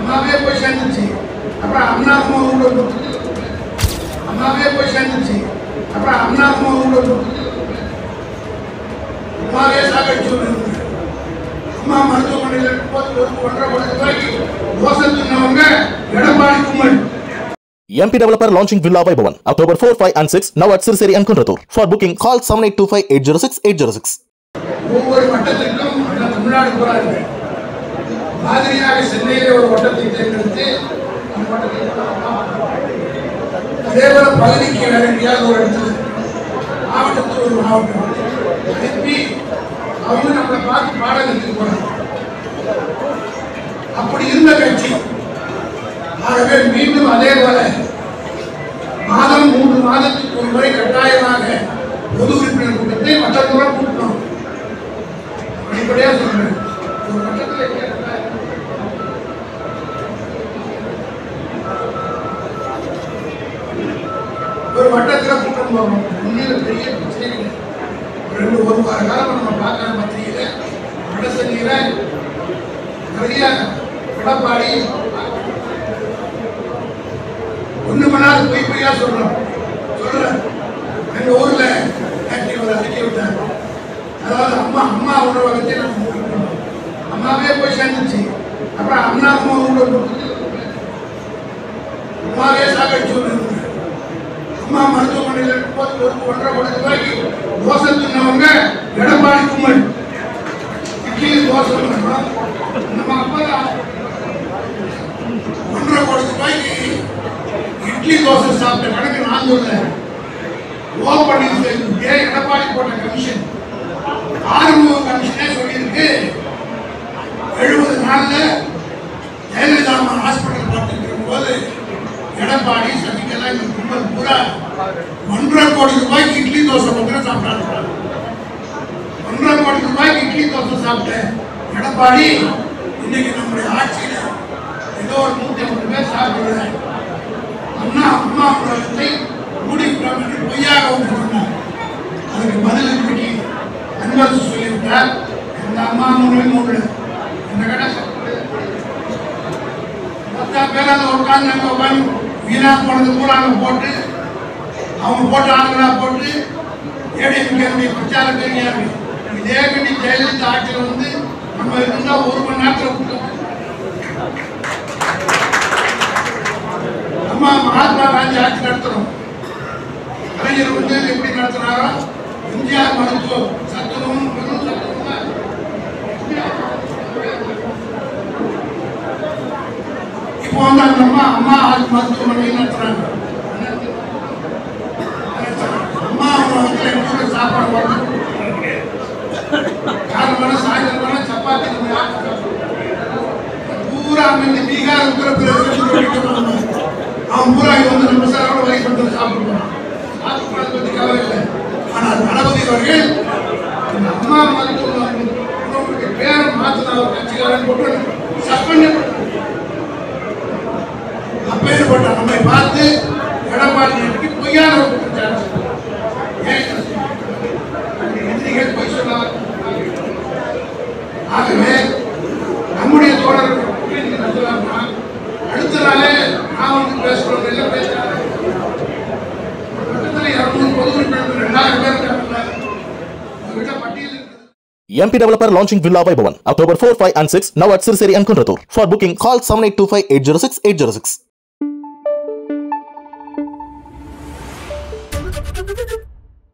அம்மாவே போய் சேர்ந்துச்சு அப்புறம் அண்ணாவும் உள்ள கொடுத்து அம்மாவே போய் சேர்ந்துச்சு அப்புறம் அண்ணாவும் உள்ள கொடுத்து அம்மாவே சாகடிச்சு விடுங்க. அம்மா மருத்துவமனையில் இருக்கும்போது ஒரு ஒன்றரை கோடி ரூபாய்க்கு தோசை தின்னவங்க எடப்பாடி கும்பல் MP Developer launching Villa Vaibhavan October 4, 5 and 6 now at Sirseri and Kunratur. For booking call 7825 806 806. ஒவ்வொரு வட்டத்திற்கும் அந்த தமிழ்நாடு போறாங்க மாதிரியாக சென்னையிலே ஒரு வட்டத்தை தேர்ந்தெடுத்து அந்த வட்டத்தை அதே போல பகுதிக்கு வேற எங்கேயாவது ஒரு இடத்துல மாவட்டத்தில் ஒரு மாவட்டம் அனுப்பி அவங்க நம்மளை பார்த்து பாடம் கற்றுக்கு போறாங்க அப்படி இருந்த கட்சி ஆகவே மீண்டும் அதே போல மாதம் மூன்று மாதத்துக்கு ஒரு முறை கட்டாயமாக பொது உறுப்பினர் கூட்டத்தை வட்டத்துடன் கூட்டணும் வெளிப்படையா சொல்றேன் ஒரு வட்டத்துல கேட்டா, ஒரு வட்டத்துல கூட்டம் போகணும் உண்மையில பெரிய பிரச்சனை இல்லை ஒரு ரெண்டு ஒரு வார காலம் நம்ம பார்க்கிற பத்திரிகையில வடசென்னையில நிறைய எடப்பாடி ஒண்ணு மணி பொய் பொய்யா சொல்றோம் சொல்றேன் எங்க ஊர்ல நேற்று ஒரு அறிக்கை விட்டாங்க அதாவது அம்மா அம்மா உணவகத்தை நம்ம மூடிக்கணும். அம்மாவே போய் சேர்ந்துச்சு அப்புறம் அண்ணா அம்மா உள்ள கொடுத்து அம்மாவே சாகடிச்சு விடுங்க. அம்மா மருத்துவமனையில் இருக்கும்போது ஒரு ஒன்றரை கோடி ரூபாய்க்கு தோசை தின்னவங்க எடப்பாடி கும்பல் இட்லி தோசை தின்னோம். நம்ம அப்பா தான் ஒன்றரை கோடி ரூபாய்க்கு இட்லி தோசை சாப்பிட்ட கணக்கு நான் சொல்ல ஓ பன்னீர்செல்வம் ஏ எடப்பாடி போட்ட கமிஷன் ஆறுமுக கமிஷனே சொல்லியிருக்கு எழுபது நாள்ல ஜெயலலிதா அம்மா ஹாஸ்பிட்டல் பார்த்துட்டு போது எடப்பாடி சசிகலா இந்த கும்பல் பூரா ஒன்றரை கோடி ரூபாய்க்கு இட்லி தோசை மட்டும் சாப்பிட்டாங்க ஒன்றரை கோடி ரூபாய்க்கு இட்லி தோசை சாப்பிட்ட எடப்பாடி இன்னைக்கு நம்முடைய ஆட்சியில ஏதோ ஒரு நூத்தி ஐம்பது பேர் சாப்பிடுறேன் அண்ணா அம்மா உலகத்தை மூடிவிட்டோம் என்று பொய்யாக ஒன்று சொன்னார் அதுக்கு பதில் இன்னைக்கு அன்பரசு சொல்லிவிட்டார் இந்த அம்மா மூணு மூணு இந்த கடை மொத்த பேர் அதை உட்காந்து அங்கே உட்காந்து வீணா போனது பூரா அங்கே போட்டு அவங்க போட்டு ஆளுங்களா போட்டு ஏடிஎம்கேனுடைய பிரச்சாரம் தெரியாது இதே கண்டி ஜெயலலிதா ஆட்சியில் வந்து நம்ம இருந்தா ஒரு மணி நேரத்தில் கூட்டம் அம்மா மகாத்மா காந்தி ஆட்சி நடத்துறோம் கலைஞர் வந்து எப்படி நடத்துறாரோ எம்ஜிஆர் மருத்துவம் சத்துணவும் பெரும் சத்துணவுமா இப்போ வந்து அந்த அம்மா அம்மா ஆட்சி மருத்துவமனை நடத்துறாங்க அம்மா உணவகத்தில் எங்க ஊர்ல சாப்பாடு வருது காலமான சாயந்தரம் வேணா சப்பாத்தி நம்ம யாருக்கு சாப்பிடுவோம்? பூரா அங்க இந்த பீகார் உத்தரப்பிரதேசம் அவன் பூரா இங்க வந்து நம்ம சாரோட வரை கொண்டு சாப்பிடுவான் சாப்பிடுறத பத்தி கவலை இல்லை ஆனால் தளபதி அவர்கள் இந்த அம்மா மருத்துவமனை உணவுக்கு பேரை மாத்தின அவர் கட்சிக்காரன் போட்டு சஸ்பெண்ட் அப்பேற்பட்ட நம்மை பார்த்து எடப்பாடி எனக்கு பொய்யான ஒரு குற்றச்சாட்டு ஏன் எதிரிகள் பொய் சொன்னார் ஆகவே நம்முடைய தோழர்கள் என்ன சொல்லலாம்னா, அடுத்த நாளே நான் வந்து பேசுறோம் இல்லை பேசுறாங்க பக்கத்தில் இரநூறு பொது உறுப்பினர்கள் ரெண்டாயிரம் பேர் இருக்காங்கல்ல உங்ககிட்ட பட்டியல் இருக்குது MP Developer launching Villa Vaibhavan October 4, 5 and 6 now at Sirseri and Kunratur. For booking call 7825 806 806.